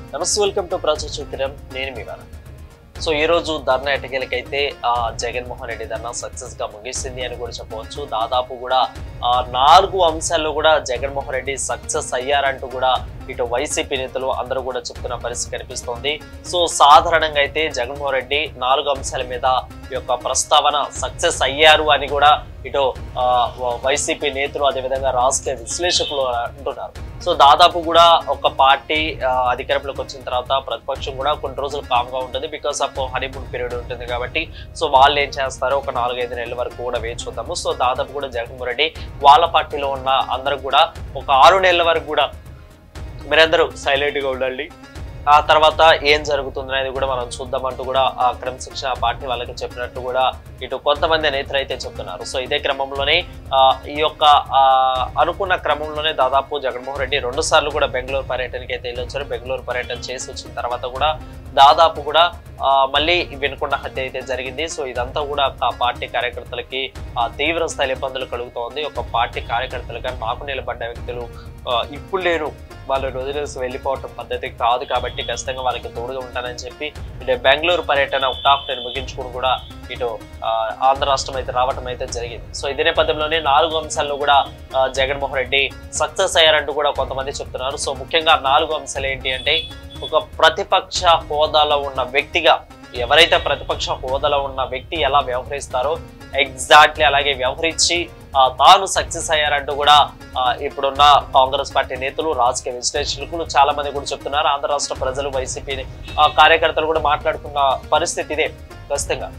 నమస్తే welcome to ప్రజా చిత్రం నేను మీ వారు సో ఈ రోజు ధర్నా ఎటకేలకైతే ఆ జగన్మోహన్ రెడ్డి ధర్నా సక్సెస్ గా ముగిసింది అని కూడా చెప్పవచ్చు దాదాపు కూడా ఆ నాలుగు అంశాల్లో కూడా జగన్మోహన్ రెడ్డి సక్సెస్ అయ్యారంటూ కూడా ఇటు వైసీపీ నేతలు అందరూ కూడా చెప్తున్న పరిస్థితి కనిపిస్తోంది సో సాధారణంగా అయితే జగన్మోహన్ రెడ్డి నాలుగు అంశాల మీద ఈ యొక్క ప్రస్తావన సక్సెస్ అయ్యారు అని కూడా ఇటు ఆ, వైసీపీ నేతలు అదేవిధంగా రాజకీయ విశ్లేషకులు అంటున్నారు సో దాదాపు కూడా ఒక పార్టీ ఆ, అధికారంలోకి వచ్చిన తర్వాత ప్రతిపక్షం కూడా కొన్ని రోజులు కామ్ గా ఉంటుంది బికాస్ ఆఫ్ హనీమూన్ పీరియడ్ ఉంటుంది కాబట్టి సో వాళ్ళు ఏం చేస్తారో ఒక నాలుగైదు నెలల వరకు కూడా వేచి చూద్దాము సో దాదాపు కూడా జగన్మోహన్ రెడ్డి వాళ్ళ పార్టీలో ఉన్న అందరూ కూడా ఒక ఆరు నెలల వరకు కూడా మీరందరూ సైలెంట్ గా ఉండండి ఆ తర్వాత ఏం జరుగుతుంది అనేది కూడా మనం చూద్దామంటూ కూడా ఆ క్రమశిక్షణ పార్టీ వాళ్ళకి చెప్పినట్టు కూడా ఇటు కొంతమంది నేతలు అయితే చెప్తున్నారు సో ఇదే క్రమంలోనే ఆ, ఈ యొక్క ఆ, అనుకున్న క్రమంలోనే దాదాపు జగన్మోహన్ రెడ్డి రెండు సార్లు కూడా బెంగళూరు పర్యటనకి అయితే వెళ్ళొచ్చారు బెంగళూరు పర్యటన చేసి వచ్చిన తర్వాత కూడా దాదాపు కూడా ఆ, మళ్ళీ వినుకొండ హత్య అయితే జరిగింది సో ఇదంతా కూడా ఆ పార్టీ కార్యకర్తలకి ఆ, తీవ్ర స్థాయి ఇబ్బందులు కలుగుతోంది ఒక పార్టీ కార్యకర్తలుగా నాకు నిలబడ్డ వ్యక్తులు ఆ, ఇప్పుడు లేరు వాళ్ళు వదిలేసి వెళ్ళిపోవటం పద్ధతి కాదు కాబట్టి ఖచ్చితంగా వాళ్ళకి తోడుగా ఉంటానని చెప్పి ఇటు బెంగళూరు పర్యటన ఒక టాప్ టెన్ ముగించుకుని కూడా ఇటు ఆ, ఆంధ్ర రాష్ట్రం అయితే రావటం అయితే జరిగింది సో ఇదే నేపథ్యంలోనే నాలుగు అంశాల్లో కూడా ఆ, జగన్మోహన్ రెడ్డి సక్సెస్ అయ్యారంటూ కూడా కొంతమంది చెప్తున్నారు సో ముఖ్యంగా నాలుగు అంశాలు ఏంటి అంటే ఒక ప్రతిపక్ష హోదాలో ఉన్న వ్యక్తిగా ఎవరైతే ప్రతిపక్ష హోదాలో ఉన్న వ్యక్తి ఎలా వ్యవహరిస్తారో ఎగ్జాక్ట్లీ అలాగే వ్యవహరించి ఆ, తాను సక్సెస్ అయ్యారంటూ కూడా ఆ, ఇప్పుడున్న కాంగ్రెస్ పార్టీ నేతలు రాజకీయ విశ్లేషకులు చాలా మంది కూడా చెప్తున్నారు ఆంధ్ర రాష్ట్ర ప్రజలు వైసీపీ కార్యకర్తలు కూడా మాట్లాడుతున్న పరిస్థితి ఇదే ఖచ్చితంగా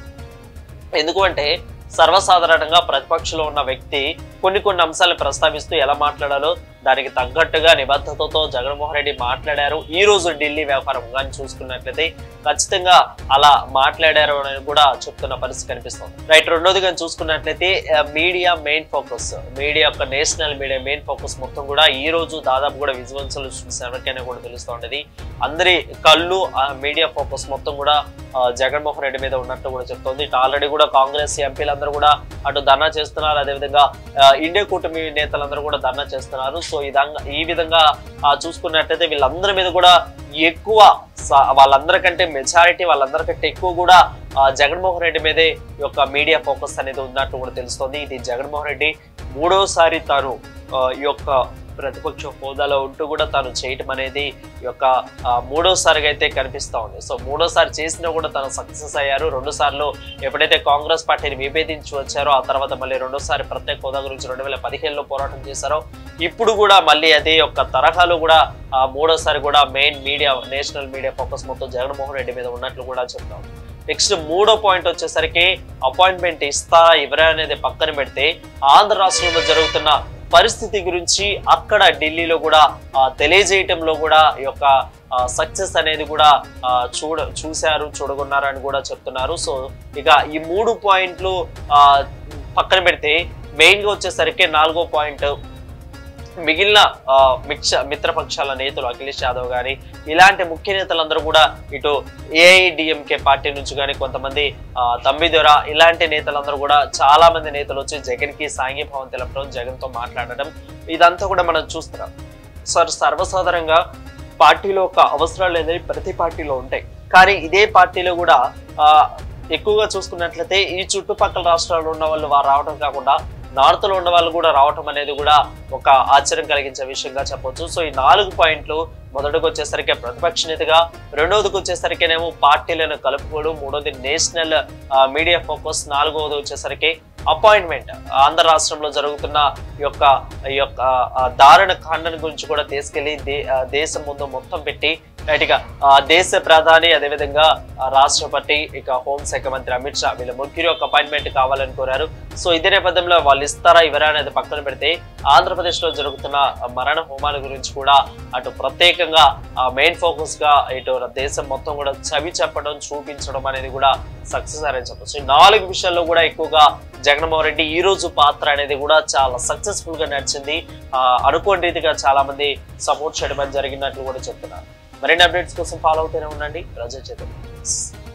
ఎందుకు అంటే సర్వసాధారణంగా ప్రతిపక్షంలో ఉన్న వ్యక్తి కొన్ని కొన్ని అంశాలను ప్రస్తావిస్తూ ఎలా మాట్లాడాలో దానికి తగ్గట్టుగా నిబద్ధతతో జగన్మోహన్ రెడ్డి మాట్లాడారు ఈ రోజు ఢిల్లీ వ్యాపారం కానీ చూసుకున్నట్లయితే ఖచ్చితంగా అలా మాట్లాడారు అని కూడా చెప్తున్న పరిస్థితి కనిపిస్తుంది రైట్ రెండోది కానీ చూసుకున్నట్లయితే మీడియా మెయిన్ ఫోకస్ మీడియా యొక్క నేషనల్ మీడియా మెయిన్ ఫోకస్ మొత్తం కూడా ఈ రోజు దాదాపు కూడా విజువల్స్ ఎవరికైనా కూడా తెలుస్తూ ఉండేది అందరి కళ్ళు మీడియా ఫోకస్ మొత్తం కూడా ఆ, జగన్మోహన్ రెడ్డి మీద ఉన్నట్టు కూడా చెప్తోంది ఇటు ఆల్రెడీ కూడా కాంగ్రెస్ ఎంపీలందరూ కూడా అటు ధర్నా చేస్తున్నారు అదేవిధంగా ఆ, ఇండియా కూటమి నేతలందరూ కూడా ధర్నా చేస్తున్నారు సో ఈ విధంగా ఈ విధంగా ఆ, చూసుకున్నట్టయితే వీళ్ళందరి మీద కూడా ఎక్కువ స- వాళ్ళందరికంటే మెజారిటీ వాళ్ళందరికంటే ఎక్కువ కూడా ఆ, జగన్మోహన్ రెడ్డి మీదే ఈ యొక్క మీడియా ఫోకస్ అనేది ఉన్నట్టు కూడా తెలుస్తోంది ఇది జగన్మోహన్ రెడ్డి మూడోసారి తాను ఆ, ఈ యొక్క ప్రతిపక్ష హోదాలో ఉంటూ కూడా తాను చేయటం అనేది ఈ యొక్క ఆ, మూడోసారిగా అయితే కనిపిస్తా ఉంది సో మూడోసారి చేసినా కూడా తను సక్సెస్ అయ్యారు రెండు సార్లు ఎప్పుడైతే కాంగ్రెస్ పార్టీని విభేదించి వచ్చారో ఆ తర్వాత మళ్ళీ రెండోసారి ప్రత్యేక హోదా గురించి రెండు వేల పదిహేనులో పోరాటం చేశారో ఇప్పుడు కూడా మళ్ళీ అదే యొక్క తరహాలో కూడా ఆ మూడోసారి కూడా main media national media focus మొత్తం జగన్మోహన్ రెడ్డి మీద ఉన్నట్లు కూడా చెప్తాం నెక్స్ట్ మూడో పాయింట్ వచ్చేసరికి అపాయింట్మెంట్ ఇస్తారా ఇవరా అనేది పక్కన పెడితే ఆంధ్ర రాష్ట్రంలో జరుగుతున్న పరిస్థితి గురించి అక్కడ ఢిల్లీలో కూడా ఆ, తెలియజేయటంలో కూడా ఈ యొక్క సక్సెస్ అనేది కూడా ఆ, చూడ చూశారు చూడగొన్నారు అని కూడా చెప్తున్నారు సో ఇక ఈ మూడు పాయింట్లు ఆ, పక్కన పెడితే మెయిన్ గా వచ్చేసరికి నాలుగో పాయింట్ మిగిలిన ఆ, మిక్ష మిత్రపక్షాల నేతలు అఖిలేష్ యాదవ్ గాని ఇలాంటి ముఖ్య నేతలందరూ కూడా ఇటు ఏఐడిఎంకే పార్టీ నుంచి కానీ కొంతమంది ఆ, తమ్మిదొర ఇలాంటి నేతలందరూ కూడా చాలా మంది నేతలు వచ్చి జగన్ కి సాంఘీభావం తెలపడం జగన్ తో మాట్లాడడం ఇదంతా కూడా మనం చూస్తున్నాం సార్ సర్వసాధారణంగా పార్టీలో ఒక అవసరాలు అనేది ప్రతి పార్టీలో ఉంటాయి కానీ ఇదే పార్టీలో కూడా ఆ, ఎక్కువగా చూసుకున్నట్లయితే ఈ చుట్టుపక్కల రాష్ట్రాల్లో ఉన్న వాళ్ళు వారు రావడం కాకుండా నార్త్ లో ఉన్న వాళ్ళు కూడా రావటం అనేది కూడా ఒక ఆశ్చర్యం కలిగించే విషయంగా చెప్పొచ్చు సో ఈ నాలుగు పాయింట్లు మొదటికి వచ్చేసరికి ప్రతిపక్ష నేతగా రెండవదికి వచ్చేసరికినేమో పార్టీలను కలుపుకోవడం మూడోది నేషనల్ మీడియా ఫోకస్ నాలుగవది వచ్చేసరికి అపాయింట్మెంట్ ఆంధ్ర రాష్ట్రంలో జరుగుతున్న ఈ యొక్క ఈ యొక్క ఆ, దారుణ ఖండన గురించి కూడా తీసుకెళ్లి దే- ఆ, దేశం ముందు మొత్తం పెట్టి రైట్గా ఆ, దేశ ప్రధాని అదేవిధంగా ఆ, రాష్ట్రపతి ఇక హోంశాఖ మంత్రి అమిత్ షా వీళ్ళ ముగ్గురు ఒక అపాయింట్మెంట్ కావాలని కోరారు సో ఇదే నేపథ్యంలో వాళ్ళు ఇస్తారా ఇవరా అనేది పక్కన పెడితే ఆంధ్రప్రదేశ్ లో జరుగుతున్న మరణ హోమాల గురించి కూడా అటు ప్రత్యేకంగా మెయిన్ ఫోకస్ గా ఇటు దేశం మొత్తం కూడా చవి చెప్పడం చూపించడం అనేది కూడా సక్సెస్ అనేది చెప్పచ్చు ఈ నాలుగు విషయాల్లో కూడా ఎక్కువగా జగన్మోహన్ రెడ్డి ఈ రోజు పాత్ర అనేది కూడా చాలా సక్సెస్ఫుల్ గా నడిచింది ఆ, అనుకోని రీతిగా చాలా మంది సపోర్ట్ చేయడం అనేది జరిగినట్లు కూడా చెప్తున్నారు మరిన్ని అప్డేట్స్ కోసం ఫాలో అవుతూనే ఉండండి ప్రజా చేత